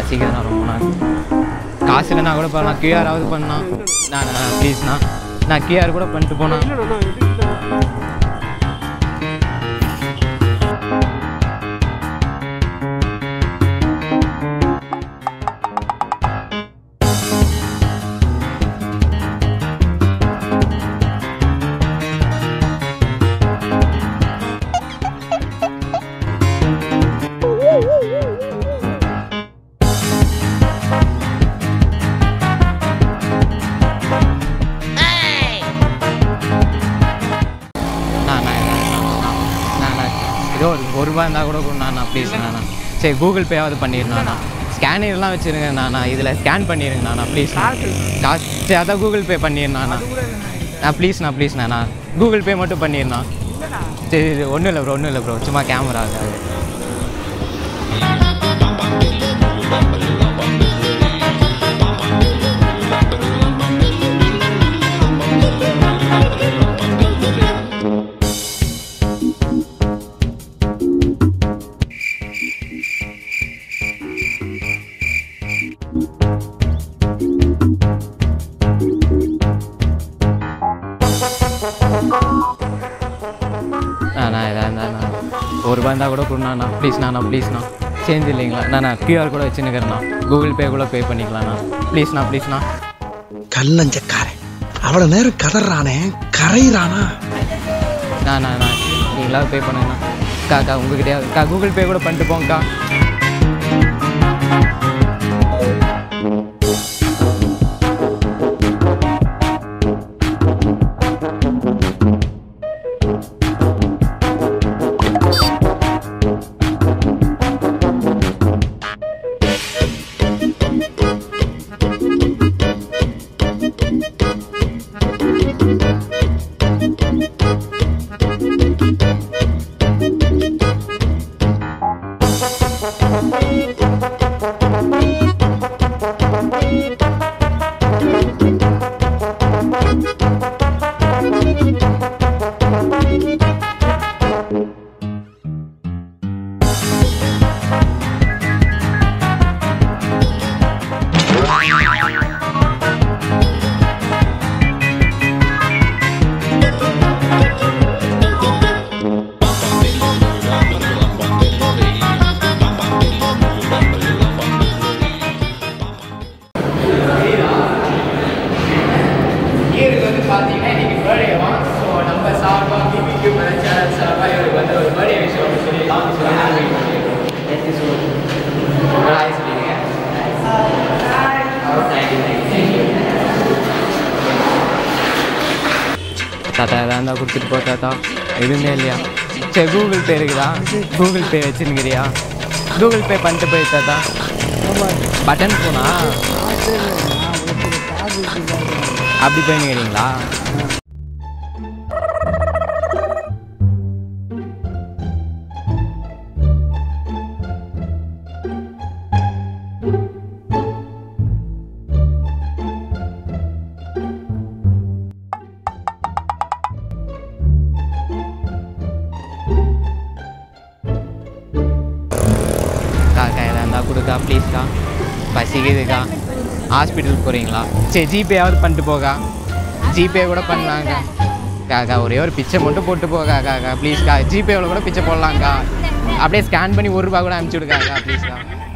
பசிக்குதுண்ணா ரொம்ப நாள் காசு இல்லைனா கூட பண்ணலாம் கியூஆராவது பண்ணலாம் நான் ப்ளீஸ்ண்ணா நான் கியூஆர் கூட பண்ணிட்டு போனேன் நான் நான் நான் நான் ஏதோ ஒரு ஒரு ரூபா இருந்தால் கூட கொடுண்ணா ப்ளீஸ் நான் சரி கூகுள் பேயாவது பண்ணிடுண்ணா ஸ்கேனர்லாம் வச்சுருங்க நான் இதில் ஸ்கேன் பண்ணிடுங்கண்ணா நான் ப்ளீஸ் காசு சரி அதான் கூகுள் பே பண்ணிடுண்ணா நான் ப்ளீஸ்ண்ணா ப்ளீஸ்ண்ணா நான் கூகுள் பே மட்டும் பண்ணிடுண்ணா சரி ஒன்றும் இல்லை ப்ரோ ஒன்றும் இல்லை ப்ரோ சும்மா கேமரா அண்ணா இதான் ஒரு ரூபா இருந்தால் கூட கொடுண்ணா ப்ளீஸ்ண்ணா ப்ளீஸ்ண்ணா சேஞ்ச் இல்லைங்களா நான் நான் கியூஆர் கூட வச்சுன்னுக்கிறேண்ணா கூகுள் பே கூட பே பண்ணிக்கலாம்ண்ணா ப்ளீஸ்ண்ணா ப்ளீஸ்ண்ணா கல்லஞ்சக்காரன் அவ்வளவு நேரம் கதறானே கரையிறானா நான் நான் நான் நீங்களாவது பே பண்ணுங்கண்ணா அக்கா அக்கா உங்ககிட்டயே அக்கா கூகுள் பே கூட பண்ணிட்டு போங்கக்கா இயருக்கு வந்து பார்த்தீங்கன்னா இன்னைக்கு பர்த்டேவா ஸோ நம்ம சார்பாக பிபிக்யூ சேனல் சார்பாக இவருக்கு வந்து ஒரு பர்த்டே விஷயம் ஒன்று சொல்லிடலாம் எப்படி சொல்லுங்க ஹாய் சொல்லிடுங்க தாத்தா எதாவது இருந்தால் கொடுத்துட்டு போ தாத்தா எதுவுமே இல்லையா சரி கூகுள் பே இருக்குதா கூகுள் பே வச்சுருக்கிறியா கூகுள் பே பண்ணிட்டு போய் தாத்தா பட்டன் ஃபோனா அப்படி போயினுக்கிறீங்களா காக்கா எதாக இருந்தால் கொடுக்கா ப்ளீஸ்க்கா பசிக்குதுக்கா ஹாஸ்பிட்டல் போகிறீங்களா சரி ஜிபேயாவது பண்ணிட்டு போகா ஜிபே கூட பண்ணலாங்க காக்கா ஒரே ஒரு பிச்சை மட்டும் போட்டு போகா காக்கா ப்ளீஸ்க்கா ஜிபேவில் கூட பிச்சை போடலாங்க்கா அப்படியே ஸ்கேன் பண்ணி ஒரு ரூபா கூட அனுப்பிச்சி விடுக்காக்கா ப்ளீஸ்க்கா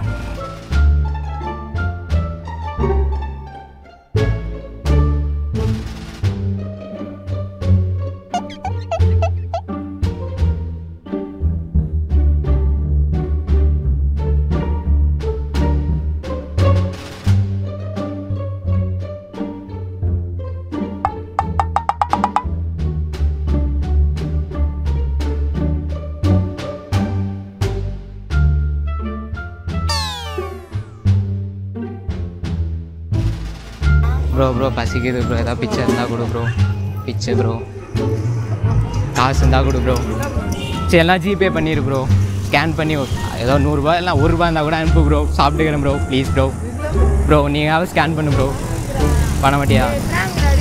ப்ரோ ப்ரோ பசிக்குது ப்ரோ ஏதாவது பிச்சை இருந்தால் கொடு ப்ரோ பிச்சை ப்ரோ காசு இருந்தால் கொடு ப்ரோ சரி எல்லாம் ஜிபே பண்ணிடு ப்ரோ ஸ்கேன் பண்ணி ஏதோ நூறுரூவா இல்லை ஒரு ரூபா இருந்தால் கூட அனுப்பு ப்ரோ சாப்பிட்டுக்கிறேன் ப்ரோ ப்ளீஸ் ப்ரோ ப்ரோ நீங்களாவது ஸ்கேன் பண்ணு ப்ரோ பண்ண மாட்டியா